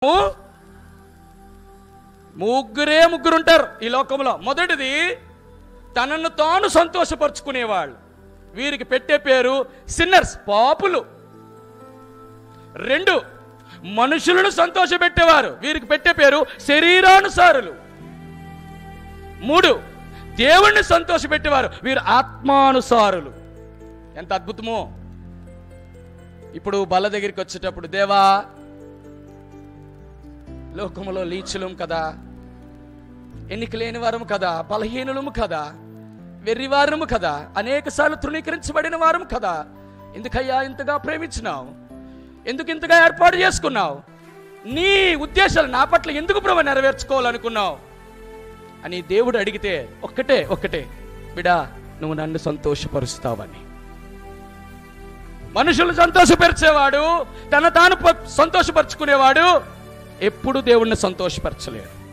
ముగ్గురే ముగ్గురు ఉంటారు ఈ లోకంలో మొదటిది తనను తాను సంతోషపరుచుకునేవాళ్ళు వీరికి పెట్టే పేరు సిన్నర్స్ పాపులు రెండు మనుషులను సంతోషపెట్టేవారు వీరికి పెట్టే పేరు శరీరానుసారులు మూడు దేవుణ్ణి సంతోషపెట్టేవారు వీరు ఆత్మానుసారులు ఎంత అద్భుతమో ఇప్పుడు బల దగ్గరికి వచ్చేటప్పుడు దేవా లోకములో లీచులం కదా ఎన్నిక లేని వారము కదా బలహీనులము కదా వెర్రివారము కదా అనేక సార్లు తృణీకరించబడిన వారము కదా ఎందుకయ్యా ఇంతగా ప్రేమించినావు ఎందుకు ఇంతగా ఏర్పాటు చేసుకున్నావు నీ ఉద్దేశాలు నా పట్ల ఎందుకు ప్రభు నెరవేర్చుకోవాలనుకున్నావు అని దేవుడు అడిగితే ఒక్కటే ఒక్కటే బిడా నువ్వు నన్ను సంతోషపరుస్తావని మనుషులు సంతోషపరిచేవాడు తన తాను ప- సంతోషపరుచుకునేవాడు ఎప్పుడు దేవుణ్ణి సంతోషపరచలేడు